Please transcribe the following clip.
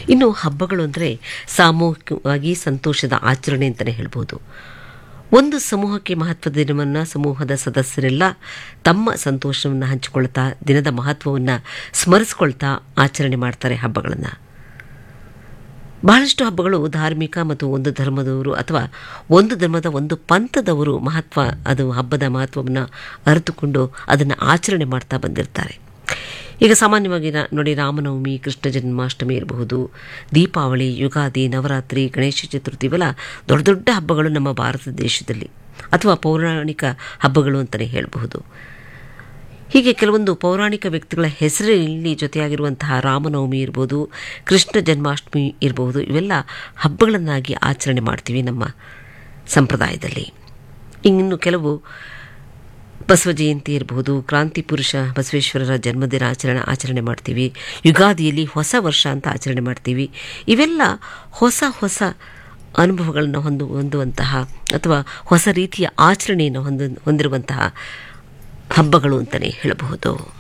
ಇನ್ನು ಹಬ್ಬಗಳು ಅಂದರೆ ಸಾಮೂಹಿಕವಾಗಿ ಸಂತೋಷದ ಆಚರಣೆ ಅಂತಲೇ ಹೇಳ್ಬೋದು ಒಂದು ಸಮೂಹಕ್ಕೆ ಮಹತ್ವದ ದಿನವನ್ನು ಸಮೂಹದ ಸದಸ್ಯರೆಲ್ಲ ತಮ್ಮ ಸಂತೋಷವನ್ನು ಹಂಚಿಕೊಳ್ತಾ ದಿನದ ಮಹತ್ವವನ್ನು ಸ್ಮರಿಸ್ಕೊಳ್ತಾ ಆಚರಣೆ ಮಾಡ್ತಾರೆ ಹಬ್ಬಗಳನ್ನು ಬಹಳಷ್ಟು ಹಬ್ಬಗಳು ಧಾರ್ಮಿಕ ಮತ್ತು ಒಂದು ಧರ್ಮದವರು ಅಥವಾ ಒಂದು ಧರ್ಮದ ಒಂದು ಪಂಥದವರು ಮಹತ್ವ ಅದು ಹಬ್ಬದ ಮಹತ್ವವನ್ನು ಅರಿತುಕೊಂಡು ಅದನ್ನು ಆಚರಣೆ ಮಾಡ್ತಾ ಬಂದಿರ್ತಾರೆ ಈಗ ಸಾಮಾನ್ಯವಾಗಿ ನಾ- ನೋಡಿ ರಾಮನವಮಿ ಕೃಷ್ಣ ಜನ್ಮಾಷ್ಟಮಿ ಇರಬಹುದು ದೀಪಾವಳಿ ಯುಗಾದಿ ನವರಾತ್ರಿ ಗಣೇಶ ಚತುರ್ಥಿ ಇವೆಲ್ಲ ದೊಡ್ಡ ದೊಡ್ಡ ಹಬ್ಬಗಳು ನಮ್ಮ ಭಾರತ ದೇಶದಲ್ಲಿ ಅಥವಾ ಪೌರಾಣಿಕ ಹಬ್ಬಗಳು ಅಂತಲೇ ಹೇಳಬಹುದು ಹೀಗೆ ಕೆಲವೊಂದು ಪೌರಾಣಿಕ ವ್ಯಕ್ತಿಗಳ ಹೆಸರಲ್ಲಿ ಜೊತೆಯಾಗಿರುವಂತಹ ರಾಮನವಮಿ ಇರ್ಬೋದು ಕೃಷ್ಣ ಜನ್ಮಾಷ್ಟಮಿ ಇರಬಹುದು ಇವೆಲ್ಲ ಹಬ್ಬಗಳನ್ನಾಗಿ ಆಚರಣೆ ಮಾಡ್ತೀವಿ ನಮ್ಮ ಸಂಪ್ರದಾಯದಲ್ಲಿ ಇನ್ನು ಕೆಲವು ಬಸವ ಜಯಂತಿ ಇರಬಹುದು ಕ್ರಾಂತಿ ಪುರುಷ ಬಸವೇಶ್ವರರ ಜನ್ಮದಿನ ಆಚರಣೆ ಆಚರಣೆ ಮಾಡ್ತೀವಿ ಯುಗಾದಿಯಲ್ಲಿ ಹೊಸ ವರ್ಷ ಅಂತ ಆಚರಣೆ ಮಾಡ್ತೀವಿ ಇವೆಲ್ಲ ಹೊಸ ಹೊಸ ಅನುಭವಗಳನ್ನು ಹೊಂದು ಹೊಂದುವಂತಹ ಅಥವಾ ಹೊಸ ರೀತಿಯ ಆಚರಣೆಯನ್ನು ಹೊಂದ ಹೊಂದಿರುವಂತಹ ಹಬ್ಬಗಳು ಅಂತಲೇ ಹೇಳಬಹುದು